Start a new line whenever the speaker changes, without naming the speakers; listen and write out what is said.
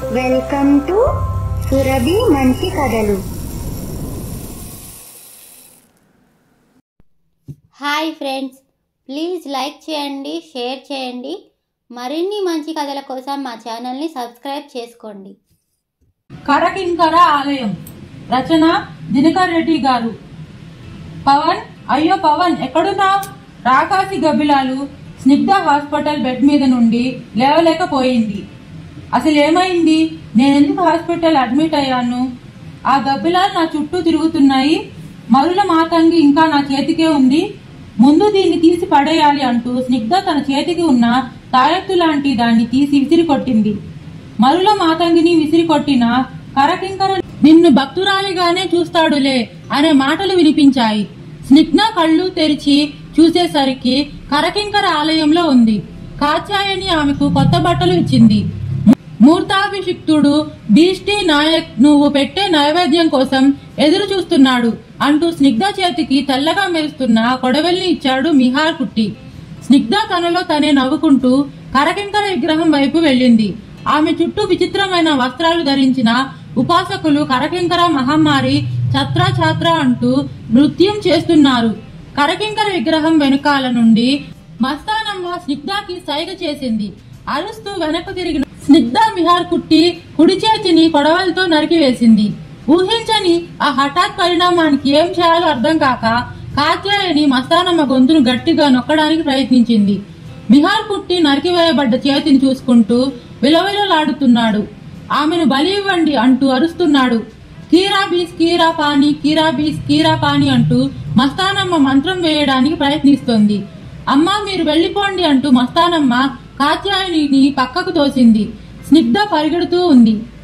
welcome to Surabhi మంచి కథలు
hi friends please like చేయండి షేర్ చేయండి మరిన్ని మంచి కథల కోసం మా ఛానల్ని సబ్స్క్రైబ్ చేసుకోండి
కరకింకర ఆలయం రచన దినకర్ రెడ్డి గారు పవన్ అయ్యో పవన్ ఎక్కడున్నావు రాకాసి గబ్బిలాలు స్నిగ్ధ హాస్పిటల్ బెడ్ మీద నుండి లేవలేకపోయింది అసలు ఏమైంది నేనెందుకు హాస్పిటల్ అడ్మిట్ అయ్యాను ఆ గబ్బిలాలు నా చుట్టూ తిరుగుతున్నాయి మరుల మాతంగి ఇంకా నా చేతికే ఉంది ముందు దీన్ని తీసి పడేయాలి అంటూ స్నిగ్ధ తన చేతికి ఉన్న తాయెత్తు లాంటి దాన్ని తీసి విసిరి కొట్టింది మరుల మాతంగిని విసిరి కొట్టిన కరకింకర నిన్ను భక్తురాలిగానే చూస్తాడులే అనే మాటలు వినిపించాయి స్నిగ్ధ కళ్ళు తెరిచి చూసేసరికి కరకింకర ఆలయంలో ఉంది కాత్యాయని ఆమెకు కొత్త బట్టలు ఇచ్చింది మూర్తాభిషిక్తుడు బీష్టి నాయక్ నువ్వు పెట్టే నైవేద్యం కోసం ఎదురు చూస్తున్నాడు అంటూ స్నిగ్ధ చేతికి తెల్లగా మెరుస్తున్న కొడవల్ని ఇచ్చాడు మిహార్ కుట్టి స్నిగ్ధ తనలో తనే నవ్వుకుంటూ కరకింకర విగ్రహం వైపు వెళ్ళింది ఆమె చుట్టూ విచిత్రమైన వస్త్రాలు ధరించిన ఉపాసకులు కరకింకర మహమ్మారి ఛత్ర ఛాత్ర అంటూ నృత్యం చేస్తున్నారు కరకింకర విగ్రహం వెనుకాల నుండి మస్తానమ్మ స్నిగ్ధకి సైగ చేసింది అరుస్తూ వెనక్కు తిరిగిన స్నిగ్ధ మిహార్ కుట్టి కుడి చేతిని కొడవలతో నరికివేసింది ఊహించని ఆ హఠాత్ పరిణామానికి ఏం చేయాలో అర్థం కాక కాత్యాయని మస్తానమ్మ గొంతును గట్టిగా నొక్కడానికి ప్రయత్నించింది మిహార్ కుట్టి నరికివేయబడ్డ చేతిని చూసుకుంటూ విలవిలలాడుతున్నాడు ఆమెను బలి ఇవ్వండి అంటూ అరుస్తున్నాడు కీరా బీస్ కీరా పాని కీరా బీస్ కీరా పాని అంటూ మస్తానమ్మ మంత్రం వేయడానికి ప్రయత్నిస్తోంది అమ్మా మీరు వెళ్లిపోండి అంటూ మస్తానమ్మ కాత్యాయనిని పక్కకు తోసింది స్నిగ్ధ పరిగెడుతూ ఉంది